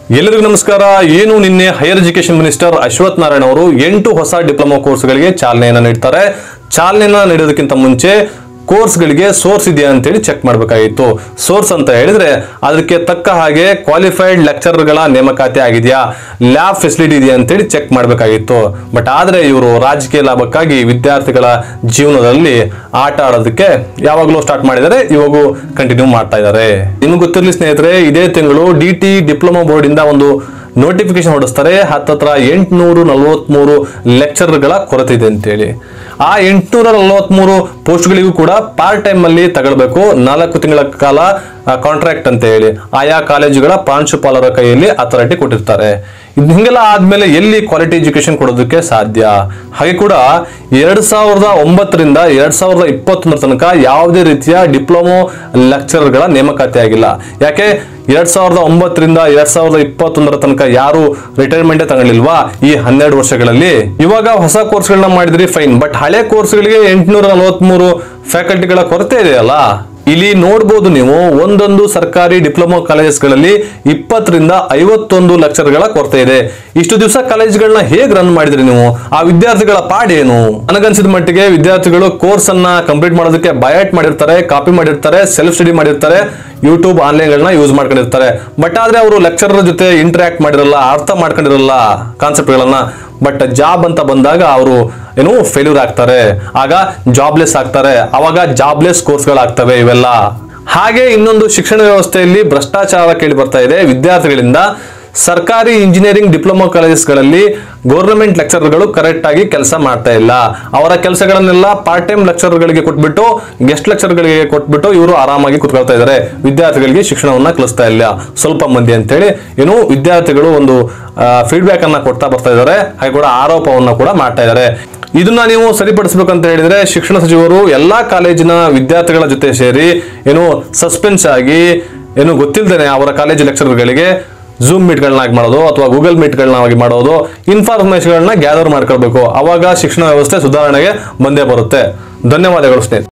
ಎಲ್ಲರಿಗೂ ನಮಸ್ಕಾರ ಏನು ನಿನ್ನೆ higher education minister Ashwath Narayana ಅವರು ಎಂಟು ಹೊಸ ಡಿಪ್ಲೊಮಾ ಕೋರ್ಸ್ಗಳಿಗೆ ಚಾಲನೆಯನ್ನ ನೀಡ್ತಾರೆ ಚಾಲನೆಯನ್ನ ನೀಡೋದಕ್ಕಿಂತ ಮುಂಚೆ ಕೋರ್ಸ್ಗಳಿಗೆ ಸೋರ್ಸ್ ಇದೆಯಾ ಅಂತೇಳಿ ಚೆಕ್ ಮಾಡಬೇಕಾಗಿತ್ತು ಸೋರ್ಸ್ ಅಂತ ಹೇಳಿದ್ರೆ ಅದಕ್ಕೆ ತಕ್ಕ ಹಾಗೆ ಕ್ವಾಲಿಫೈಡ್ ಲೆಕ್ಚರರ್ಗಳ ನೇಮಕಾತಿ ಆಗಿದೆಯಾ ಲ್ಯಾಬ್ ಫೆಸಿಲಿಟಿ ಇದೆಯಾ ಅಂತೇಳಿ ಚೆಕ್ ಮಾಡಬೇಕಾಗಿತ್ತು ಬಟ್ ಆದ್ರೆ ಇವರು ರಾಜಕೀಯ ಲಾಭಕ್ಕಾಗಿ ವಿದ್ಯಾರ್ಥಿಗಳ ಜೀವನದಲ್ಲಿ ಆಟ ಆಡೋದಕ್ಕೆ ಯಾವಾಗಲೂ ಸ್ಟಾರ್ಟ್ ಮಾಡಿದರೆ ಇವಾಗೂ ಕಂಟಿನ್ಯೂ ಮಾಡ್ತಾ ಇದ್ದಾರೆ ನಿಮ್ಗೆ ಗೊತ್ತಿರಲಿ ಸ್ನೇಹಿತರೆ ಇದೇ ತಿಂಗಳು ಡಿ ಟಿ ಡಿಪ್ಲೊಮಾ ಬೋರ್ಡ್ ಇಂದ ಒಂದು ನೋಟಿಫಿಕೇಶನ್ ಹೊಡಿಸ್ತಾರೆ ಹತ್ತತ್ರ ಎಂಟುನೂರು ನಲವತ್ಮೂರು ಲೆಕ್ಚರ್ಗಳ ಕೊರತೆ ಇದೆ ಅಂತೇಳಿ ಆ ಎಂಟುನೂರ ನಲವತ್ಮೂರು ಪೋಸ್ಟ್ಗಳಿಗೂ ಕೂಡ ಪಾರ್ಟ್ ಟೈಮ್ ಅಲ್ಲಿ ತಗೊಳ್ಬೇಕು ನಾಲ್ಕು ತಿಂಗಳ ಕಾಲ ಕಾಂಟ್ರಾಕ್ಟ್ ಅಂತ ಹೇಳಿ ಆಯಾ ಕಾಲೇಜುಗಳ ಪ್ರಾಂಶುಪಾಲರ ಕೈಯಲ್ಲಿ ಅಥಾರಿಟಿ ಕೊಟ್ಟಿರ್ತಾರೆ ಇದ್ ಹಿಂಗೆಲ್ಲ ಆದ್ಮೇಲೆ ಎಲ್ಲಿ ಕ್ವಾಲಿಟಿ ಎಜುಕೇಶನ್ ಕೊಡೋದಕ್ಕೆ ಸಾಧ್ಯ ಹಾಗೆ ಕೂಡ ಎರಡ್ ಸಾವಿರದ ಒಂಬತ್ತರಿಂದ ಎರಡ್ ಸಾವಿರದ ಇಪ್ಪತ್ತೊಂದರ ತನಕ ಯಾವುದೇ ರೀತಿಯ ಡಿಪ್ಲೊಮೊ ಲೆಕ್ಚರರ್ಗಳ ನೇಮಕಾತಿ ಆಗಿಲ್ಲ ಯಾಕೆ ಎರಡ್ ಸಾವಿರದ ಒಂಬತ್ತರಿಂದ ಎರಡ್ ಸಾವಿರದ ಇಪ್ಪತ್ತೊಂದರ ತನಕ ಯಾರು ರಿಟೈರ್ಮೆಂಟ್ ತಗೊಳ್ಳಿಲ್ವಾ ಈ ಹನ್ನೆರಡು ವರ್ಷಗಳಲ್ಲಿ ಇವಾಗ ಹೊಸ ಕೋರ್ಸ್ಗಳನ್ನ ಮಾಡಿದ್ರಿ ಫೈನ್ ಬಟ್ ಹಳೆ ಕೋರ್ಸ್ಗಳಿಗೆ ಎಂಟುನೂರ ನಲವತ್ಮೂರು ಫ್ಯಾಕಲ್ಟಿಗಳ ಕೊರತೆ ಇದೆಯಲ್ಲ ಇಲ್ಲಿ ನೋಡ್ಬೋದು ನೀವು ಒಂದೊಂದು ಸರ್ಕಾರಿ ಡಿಪ್ಲೊಮಾ ಕಾಲೇಜಸ್ಗಳಲ್ಲಿ ಇಪ್ಪತ್ತರಿಂದ ಐವತ್ತೊಂದು ಲೆಕ್ಚರ್ಗಳ ಕೊರತೆ ಇದೆ ಇಷ್ಟು ದಿವಸ ಕಾಲೇಜ್ಗಳನ್ನ ಹೇಗೆ ರನ್ ಮಾಡಿದ್ರಿ ನೀವು ಆ ವಿದ್ಯಾರ್ಥಿಗಳ ಪಾಡೇನು ನನಗನ್ಸಿದ ಮಟ್ಟಿಗೆ ವಿದ್ಯಾರ್ಥಿಗಳು ಕೋರ್ಸ್ ಅನ್ನ ಕಂಪ್ಲೀಟ್ ಮಾಡೋದಕ್ಕೆ ಬಯಾಟ್ ಮಾಡಿರ್ತಾರೆ ಕಾಪಿ ಮಾಡಿರ್ತಾರೆ ಸೆಲ್ಫ್ ಸ್ಟಡಿ ಮಾಡಿರ್ತಾರೆ ಯೂಟ್ಯೂಬ್ ಆನ್ಲೈನ್ಗಳನ್ನ ಯೂಸ್ ಮಾಡ್ಕೊಂಡಿರ್ತಾರೆ ಬಟ್ ಆದ್ರೆ ಅವರು ಲೆಕ್ಚರರ್ ಜೊತೆ ಇಂಟರಾಕ್ಟ್ ಮಾಡಿರಲ್ಲ ಅರ್ಥ ಮಾಡ್ಕೊಂಡಿರಲ್ಲ ಕಾನ್ಸೆಪ್ಟ್ಗಳನ್ನ ಬಟ್ ಜಾಬ್ ಅಂತ ಬಂದಾಗ ಅವರು ಏನು ಫೇಲ್ಯೂರ್ ಆಗ್ತಾರೆ ಆಗ ಜಾಬ್ಲೆಸ್ ಆಗ್ತಾರೆ ಅವಾಗ ಜಾಬ್ಲೆಸ್ ಕೋರ್ಸ್ಗಳಾಗ್ತವೆ ಇವೆಲ್ಲ ಹಾಗೆ ಇನ್ನೊಂದು ಶಿಕ್ಷಣ ವ್ಯವಸ್ಥೆಯಲ್ಲಿ ಭ್ರಷ್ಟಾಚಾರ ಕೇಳಿ ಬರ್ತಾ ಇದೆ ವಿದ್ಯಾರ್ಥಿಗಳಿಂದ ಸರ್ಕಾರಿ ಇಂಜಿನಿಯರಿಂಗ್ ಡಿಪ್ಲೊಮಾ ಕಾಲೇಜಸ್ಗಳಲ್ಲಿ ಗೌರ್ಮೆಂಟ್ ಲೆಕ್ಚರ್ಗಳು ಕರೆಕ್ಟ್ ಆಗಿ ಕೆಲಸ ಮಾಡ್ತಾ ಇಲ್ಲ ಅವರ ಕೆಲಸಗಳನ್ನೆಲ್ಲ ಪಾರ್ಟ್ ಟೈಮ್ ಲೆಕ್ಚರ್ಗಳಿಗೆ ಕೊಟ್ಬಿಟ್ಟು ಗೆಸ್ಟ್ ಲೆಕ್ಚರ್ಗಳಿಗೆ ಕೊಟ್ಬಿಟ್ಟು ಇವರು ಆರಾಮಾಗಿ ಕುತ್ಕೊಳ್ತಾ ಇದ್ದಾರೆ ವಿದ್ಯಾರ್ಥಿಗಳಿಗೆ ಶಿಕ್ಷಣವನ್ನ ಕಲಿಸ್ತಾ ಇಲ್ಲ ಸ್ವಲ್ಪ ಮಂದಿ ಅಂತೇಳಿ ಏನು ವಿದ್ಯಾರ್ಥಿಗಳು ಒಂದು ಫೀಡ್ಬ್ಯಾಕ್ ಅನ್ನ ಕೊಡ್ತಾ ಬರ್ತಾ ಇದ್ದಾರೆ ಹಾಗೆ ಕೂಡ ಆರೋಪವನ್ನ ಕೂಡ ಮಾಡ್ತಾ ಇದ್ದಾರೆ ಇದನ್ನ ನೀವು ಸರಿಪಡಿಸಬೇಕಂತ ಹೇಳಿದ್ರೆ ಶಿಕ್ಷಣ ಸಚಿವರು ಎಲ್ಲಾ ಕಾಲೇಜಿನ ವಿದ್ಯಾರ್ಥಿಗಳ ಜೊತೆ ಸೇರಿ ಏನು ಸಸ್ಪೆನ್ಸ್ ಆಗಿ ಏನು ಗೊತ್ತಿಲ್ಲದೇನೆ ಅವರ ಕಾಲೇಜ್ ಲೆಕ್ಚರ್ಗಳಿಗೆ ಝೂಮ್ ಮೀಟ್ಗಳನ್ನಾಗಿ ಮಾಡೋದು ಅಥವಾ ಗೂಗಲ್ ಮೀಟ್ಗಳನ್ನಾಗಿ ಮಾಡೋದು ಇನ್ಫಾರ್ಮೇಶನ್ಗಳನ್ನ ಗ್ಯಾದರ್ ಮಾಡ್ಕೊಳ್ಬೇಕು ಅವಾಗ ಶಿಕ್ಷಣ ವ್ಯವಸ್ಥೆ ಸುಧಾರಣೆಗೆ ಬಂದೇ ಬರುತ್ತೆ ಧನ್ಯವಾದಗಳು ಸ್ನೇಹಿತರೆ